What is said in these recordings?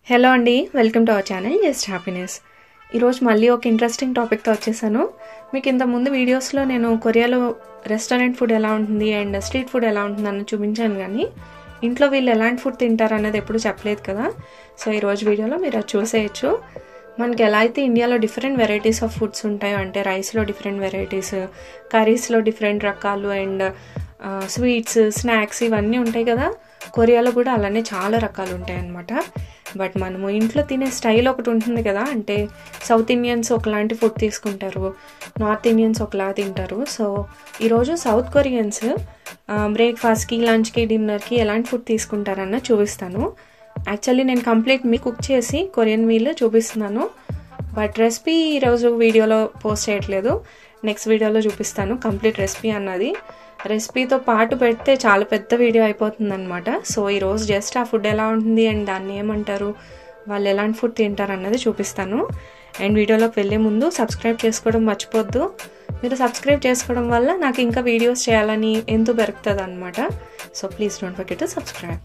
hello అండి welcome to our channel just happiness ఈరోజు మళ్ళీ ఒక ఇంట్రెస్టింగ్ టాపిక్తో వచ్చేసాను మీకు ఇంత ముందు వీడియోస్లో నేను కొరియాలో రెస్టారెంట్ ఫుడ్ ఎలా ఉంటుంది అండ్ స్ట్రీట్ ఫుడ్ ఎలా ఉంటుంది అన్న చూపించాను కానీ ఇంట్లో వీళ్ళు ఎలాంటి ఫుడ్ తింటారు అనేది ఎప్పుడు చెప్పలేదు కదా సో ఈరోజు వీడియోలో మీరు అది చూసేయచ్చు మనకి ఎలా అయితే ఇండియాలో డిఫరెంట్ వెరైటీస్ ఆఫ్ ఫుడ్స్ ఉంటాయో అంటే రైస్లో డిఫరెంట్ వెరైటీస్ కర్రీస్లో డిఫరెంట్ రకాలు అండ్ స్వీట్స్ స్నాక్స్ ఇవన్నీ ఉంటాయి కదా కొరియాలో కూడా అలానే చాలా రకాలు ఉంటాయి అన్నమాట బట్ మనము ఇంట్లో తినే స్టైల్ ఒకటి ఉంటుంది కదా అంటే సౌత్ ఇండియన్స్ ఒకలాంటి ఫుడ్ తీసుకుంటారు నార్త్ ఇండియన్స్ ఒకలా తింటారు సో ఈరోజు సౌత్ కొరియన్స్ బ్రేక్ఫాస్ట్కి లంచ్కి డిన్నర్కి ఎలాంటి ఫుడ్ తీసుకుంటారన్న చూపిస్తాను యాక్చువల్లీ నేను కంప్లీట్ మీ కుక్ చేసి కొరియన్ మీల్ చూపిస్తున్నాను బట్ రెసిపీ ఈరోజు వీడియోలో పోస్ట్ చేయట్లేదు నెక్స్ట్ వీడియోలో చూపిస్తాను కంప్లీట్ రెసిపీ అన్నది రెసిపీతో పాటు పెడితే చాలా పెద్ద వీడియో అయిపోతుంది అనమాట సో ఈరోజు జస్ట్ ఆ ఫుడ్ ఎలా ఉంటుంది అండ్ దాన్ని ఏమంటారు వాళ్ళు ఎలాంటి ఫుడ్ తింటారు అన్నది చూపిస్తాను అండ్ వీడియోలోకి వెళ్ళే ముందు సబ్స్క్రైబ్ చేసుకోవడం మర్చిపోద్దు మీరు సబ్స్క్రైబ్ చేసుకోవడం వల్ల నాకు ఇంకా వీడియోస్ చేయాలని ఎంతో పెరుగుతుంది అనమాట so please don't forget to subscribe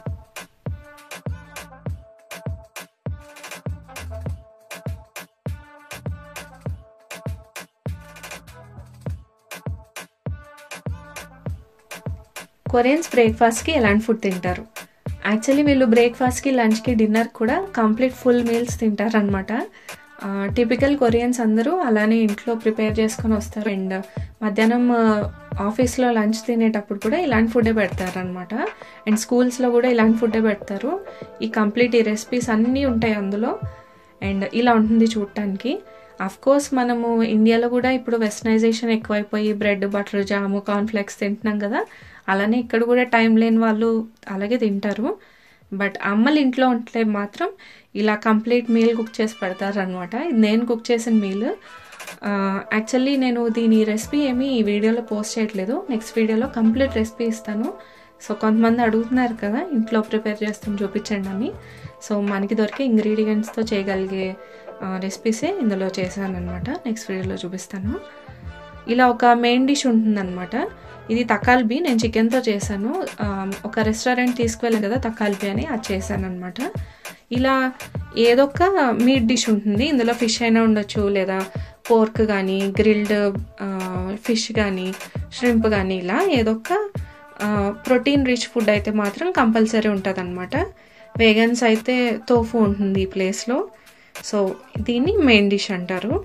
Koreans బ్రేక్ఫాస్ట్కి ఎలాంటి ఫుడ్ తింటారు యాక్చువల్లీ వీళ్ళు బ్రేక్ఫాస్ట్కి లంచ్కి డిన్నర్ కూడా కంప్లీట్ ఫుల్ మీల్స్ తింటారనమాట టిపికల్ కొరియన్స్ అందరూ అలానే ఇంట్లో ప్రిపేర్ చేసుకొని వస్తారు అండ్ మధ్యాహ్నం ఆఫీస్లో లంచ్ తినేటప్పుడు కూడా ఇలాంటి ఫుడ్డే పెడతారనమాట అండ్ స్కూల్స్లో కూడా ఇలాంటి ఫుడ్డే పెడతారు ఈ కంప్లీట్ ఈ రెసిపీస్ అన్నీ ఉంటాయి అందులో అండ్ ఇలా ఉంటుంది చూడటానికి అఫ్ కోర్స్ మనము ఇండియాలో కూడా ఇప్పుడు వెస్టర్నైజేషన్ ఎక్కువైపోయి బ్రెడ్ బటర్ జాము కార్న్ఫ్లెక్స్ తింటున్నాం కదా అలానే ఇక్కడ కూడా టైం లేని వాళ్ళు అలాగే తింటారు బట్ అమ్మలు ఇంట్లో ఉంటే మాత్రం ఇలా కంప్లీట్ మీల్ కుక్ చేసి పెడతారు అనమాట ఇది నేను కుక్ చేసిన మీల్ యాక్చువల్లీ నేను దీని రెసిపీ ఏమి ఈ వీడియోలో పోస్ట్ చేయట్లేదు నెక్స్ట్ వీడియోలో కంప్లీట్ రెసిపీ ఇస్తాను సో కొంతమంది అడుగుతున్నారు కదా ఇంట్లో ప్రిపేర్ చేస్తాం చూపించండి అని సో మనకి దొరికే ఇంగ్రీడియంట్స్తో చేయగలిగే రెసిపీసే ఇందులో చేశాను అనమాట నెక్స్ట్ వీడియోలో చూపిస్తాను ఇలా ఒక మెయిన్ డిష్ ఉంటుందన్నమాట ఇది తకాల్బీ నేను చికెన్తో చేశాను ఒక రెస్టారెంట్ తీసుకువెళ్ళాను కదా తకాల్బీ అని అది చేశాను అనమాట ఇలా ఏదొక మీట్ డిష్ ఉంటుంది ఇందులో ఫిష్ అయినా ఉండొచ్చు లేదా పోర్క్ కానీ గ్రిల్డ్ ఫిష్ కానీ ష్రింప్ కానీ ఇలా ఏదొక ప్రోటీన్ రిచ్ ఫుడ్ అయితే మాత్రం కంపల్సరీ ఉంటుంది అనమాట వేగన్స్ అయితే తోఫు ఉంటుంది ఈ ప్లేస్లో సో దీన్ని మెయిన్ డిష్ అంటారు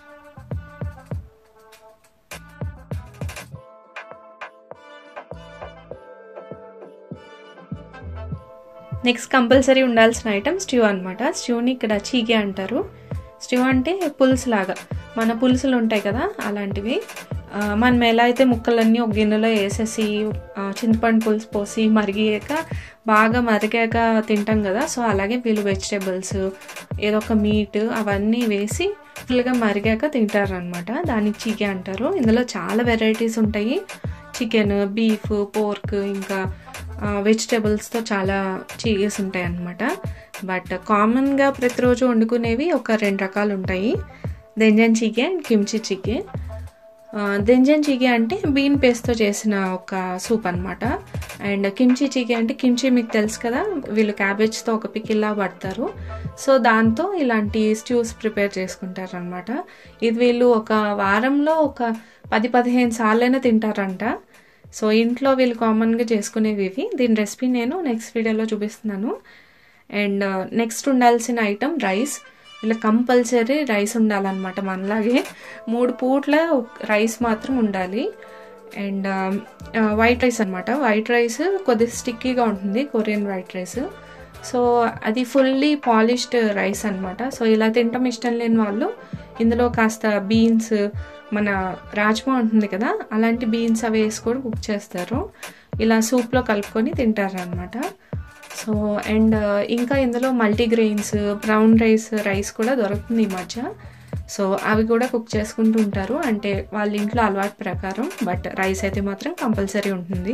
నెక్స్ట్ కంపల్సరీ ఉండాల్సిన ఐటమ్ స్ట్యూ అనమాట స్ట్యూని ఇక్కడ చీకే అంటారు స్ట్యూ అంటే పులుసు లాగా మన పులుసులు ఉంటాయి కదా అలాంటివి మనం ఎలా అయితే ముక్కలన్నీ ఒక గిన్నెలో వేసేసి చింతపండు పులుసు పోసి మరిగాక బాగా మరిగాక తింటాం కదా సో అలాగే వీళ్ళు వెజిటేబుల్స్ ఏదో ఒక మీట్ అవన్నీ వేసి ఫుల్గా మరిగాక తింటారనమాట దానికి చీకే అంటారు ఇందులో చాలా వెరైటీస్ ఉంటాయి చికెన్ బీఫ్ పోర్క్ ఇంకా వెజిటేబుల్స్తో చాలా చీగేస్ ఉంటాయి అన్నమాట బట్ కామన్గా ప్రతిరోజు వండుకునేవి ఒక రెండు రకాలు ఉంటాయి దెంజన్ చీకే అండ్ కిమ్చి చీకే దెంజన్ చీకే అంటే బీన్ పేస్ట్తో చేసిన ఒక సూప్ అనమాట అండ్ కిమ్చి చీకే అంటే కిమ్చి మీకు తెలుసు కదా వీళ్ళు క్యాబేజ్తో ఒక పికిల్లా పడతారు సో దాంతో ఇలాంటి స్ట్యూస్ ప్రిపేర్ చేసుకుంటారు అనమాట ఇది వీళ్ళు ఒక వారంలో ఒక పది పదిహేను సార్లైనా తింటారంట సో ఇంట్లో వీళ్ళు కామన్గా చేసుకునేవి ఇవి దీని రెసిపీ నేను నెక్స్ట్ వీడియోలో చూపిస్తున్నాను అండ్ నెక్స్ట్ ఉండాల్సిన ఐటమ్ రైస్ ఇలా కంపల్సరీ రైస్ ఉండాలన్నమాట మనలాగే మూడు పూట్ల రైస్ మాత్రం ఉండాలి అండ్ వైట్ రైస్ అనమాట వైట్ రైస్ కొద్దిగా స్టిక్కీగా ఉంటుంది కొరియన్ వైట్ రైస్ సో అది ఫుల్లీ పాలిష్డ్ రైస్ అనమాట సో ఇలా తింటాం ఇష్టం లేని వాళ్ళు ఇందులో కాస్త బీన్స్ మన రాజ్మా ఉంటుంది కదా అలాంటి బీన్స్ అవి వేసి కూడా కుక్ చేస్తారు ఇలా సూప్లో కలుపుకొని తింటారు అనమాట సో అండ్ ఇంకా ఇందులో మల్టీగ్రెయిన్స్ బ్రౌన్ రైస్ రైస్ కూడా దొరుకుతుంది ఈ మధ్య సో అవి కూడా కుక్ చేసుకుంటూ ఉంటారు అంటే వాళ్ళ ఇంట్లో అలవాటు ప్రకారం బట్ రైస్ అయితే మాత్రం కంపల్సరీ ఉంటుంది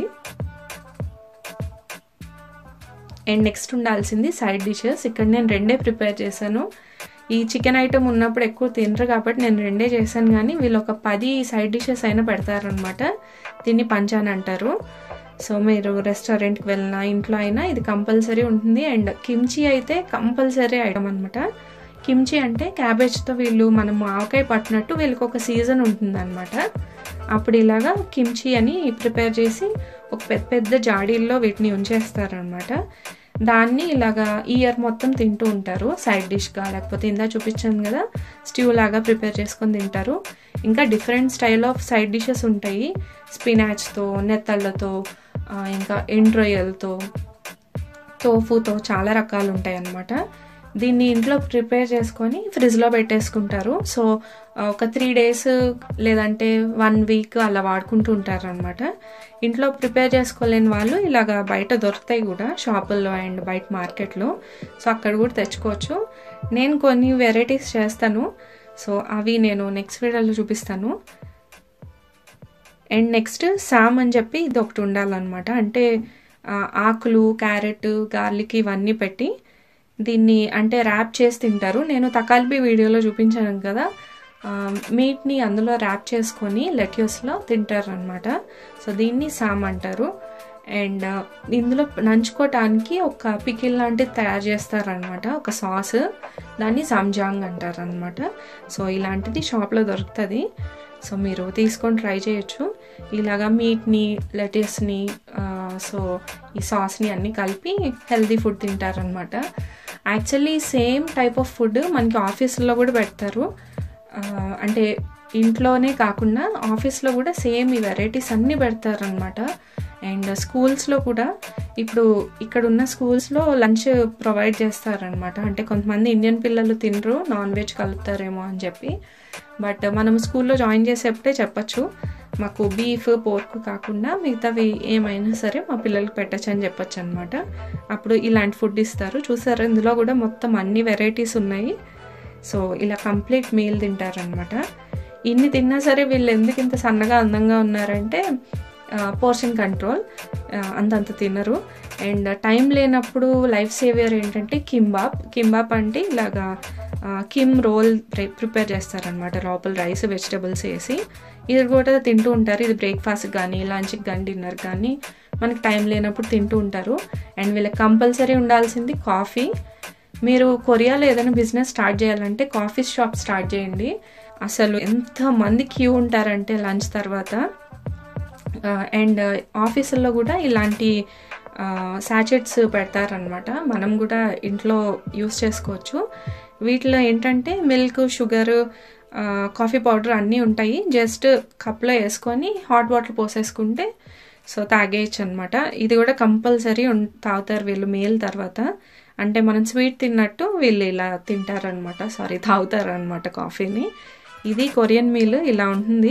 అండ్ నెక్స్ట్ ఉండాల్సింది సైడ్ డిషెస్ ఇక్కడ నేను రెండే ప్రిపేర్ చేశాను ఈ చికెన్ ఐటమ్ ఉన్నప్పుడు ఎక్కువ తినరు కాబట్టి నేను రెండే చేశాను కానీ వీళ్ళు ఒక పది సైడ్ డిషెస్ అయినా పెడతారనమాట దీన్ని పంచాన్ అంటారు సో మీరు రెస్టారెంట్కి వెళ్ళినా ఇంట్లో అయినా ఇది కంపల్సరీ ఉంటుంది అండ్ కిమ్చి అయితే కంపల్సరీ ఐటమ్ అనమాట కిమ్చి అంటే క్యాబేజ్తో వీళ్ళు మనం ఆవకాయ పట్టినట్టు వీళ్ళకి ఒక సీజన్ ఉంటుందన్నమాట అప్పుడు ఇలాగా కిమ్చి అని ప్రిపేర్ చేసి ఒక పెద్ద పెద్ద జాడీల్లో వీటిని ఉంచేస్తారనమాట దాన్ని ఇలాగా ఇయర్ మొత్తం తింటూ ఉంటారు సైడ్ డిష్గా లేకపోతే ఇందా చూపించాను కదా స్ట్యూ లాగా ప్రిపేర్ చేసుకొని తింటారు ఇంకా different style of side dishes ఉంటాయి స్పినాచ్తో నెత్తళ్ళతో ఇంకా ఎండ్రొయ్యలతో తోఫుతో చాలా రకాలు ఉంటాయి అన్నమాట దీన్ని ఇంట్లో ప్రిపేర్ చేసుకొని ఫ్రిడ్జ్లో పెట్టేసుకుంటారు సో ఒక త్రీ డేస్ లేదంటే వన్ వీక్ అలా వాడుకుంటూ ఉంటారు అనమాట ఇంట్లో ప్రిపేర్ చేసుకోలేని వాళ్ళు ఇలాగ బయట దొరుకుతాయి కూడా షాపుల్లో అండ్ బయట మార్కెట్లో సో అక్కడ కూడా తెచ్చుకోవచ్చు నేను కొన్ని వెరైటీస్ చేస్తాను సో అవి నేను నెక్స్ట్ వీడియోలో చూపిస్తాను అండ్ నెక్స్ట్ సామ్ అని చెప్పి ఇది ఒకటి ఉండాలన్నమాట అంటే ఆకులు క్యారెట్ గార్లిక్ ఇవన్నీ పెట్టి దీన్ని అంటే ర్యాప్ చేసి తింటారు నేను తకాల్బీ వీడియోలో చూపించాను కదా మీట్ని అందులో ర్యాప్ చేసుకొని లెట్యూస్లో తింటారు అనమాట సో దీన్ని సామ్ అంటారు అండ్ ఇందులో నంచుకోవటానికి ఒక పికిల్ లాంటిది తయారు చేస్తారనమాట ఒక సాస్ దాన్ని సంజాంగ్ అంటారు అనమాట సో ఇలాంటిది షాప్లో దొరుకుతుంది సో మీరు తీసుకొని ట్రై చేయొచ్చు ఇలాగా మీట్ని లెటెస్ని సో ఈ సాస్ని అన్నీ కలిపి హెల్దీ ఫుడ్ తింటారనమాట actually same type of food మనకి ఆఫీసుల్లో కూడా పెడతారు అంటే ఇంట్లోనే కాకుండా ఆఫీస్లో కూడా సేమ్ ఈ వెరైటీస్ అన్నీ పెడతారనమాట అండ్ స్కూల్స్లో కూడా ఇప్పుడు ఇక్కడ ఉన్న స్కూల్స్లో లంచ్ ప్రొవైడ్ చేస్తారనమాట అంటే కొంతమంది ఇండియన్ పిల్లలు తినరు నాన్ వెజ్ కలుపుతారేమో అని చెప్పి బట్ మనం స్కూల్లో జాయిన్ చేసేప్పుడే చెప్పచ్చు మాకు బీఫ్ పోర్క్ కాకుండా మిగతావి ఏమైనా సరే మా పిల్లలకి పెట్టచ్చు అని చెప్పచ్చు అనమాట అప్పుడు ఇలాంటి ఫుడ్ ఇస్తారు చూసారు ఇందులో కూడా మొత్తం అన్ని వెరైటీస్ ఉన్నాయి సో ఇలా కంప్లీట్ మీల్ తింటారనమాట ఇన్ని తిన్నా సరే వీళ్ళు ఎందుకు ఇంత సన్నగా అందంగా ఉన్నారంటే పోర్షన్ కంట్రోల్ అంతంత తినరు అండ్ టైం లేనప్పుడు లైఫ్ సేవియర్ ఏంటంటే కింబాబ్ కింబాబ్ అంటే ఇలాగా కిమ్ రోల్ ప్రిపేర్ చేస్తారనమాట లోపల రైస్ వెజిటబుల్స్ వేసి ఇది కూడా తింటూ ఉంటారు ఇది బ్రేక్ఫాస్ట్ కానీ లంచ్కి కానీ డిన్నర్ కానీ మనకి టైం లేనప్పుడు తింటూ ఉంటారు అండ్ వీళ్ళకి కంపల్సరీ ఉండాల్సింది కాఫీ మీరు కొరియాలో ఏదైనా బిజినెస్ స్టార్ట్ చేయాలంటే కాఫీ షాప్ స్టార్ట్ చేయండి అసలు ఎంతమంది క్యూ ఉంటారంటే లంచ్ తర్వాత అండ్ ఆఫీసుల్లో కూడా ఇలాంటి శాచెట్స్ పెడతారనమాట మనం కూడా ఇంట్లో యూస్ చేసుకోవచ్చు వీటిలో ఏంటంటే మిల్క్ షుగర్ కాఫీ పౌడర్ అన్నీ ఉంటాయి జస్ట్ కప్లో వేసుకొని హాట్ వాటర్ పోసేసుకుంటే సో తాగేయచ్చు అనమాట ఇది కూడా కంపల్సరీ తాగుతారు వీళ్ళు మేల్ తర్వాత అంటే మనం స్వీట్ తిన్నట్టు వీళ్ళు ఇలా తింటారనమాట సారీ తాగుతారనమాట కాఫీని ఇది కొరియన్ మీల్ ఇలా ఉంటుంది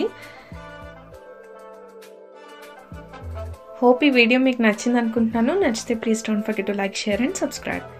హోప్ ఈ వీడియో మీకు నచ్చింది అనుకుంటున్నాను నచ్చితే please don't forget to like share and subscribe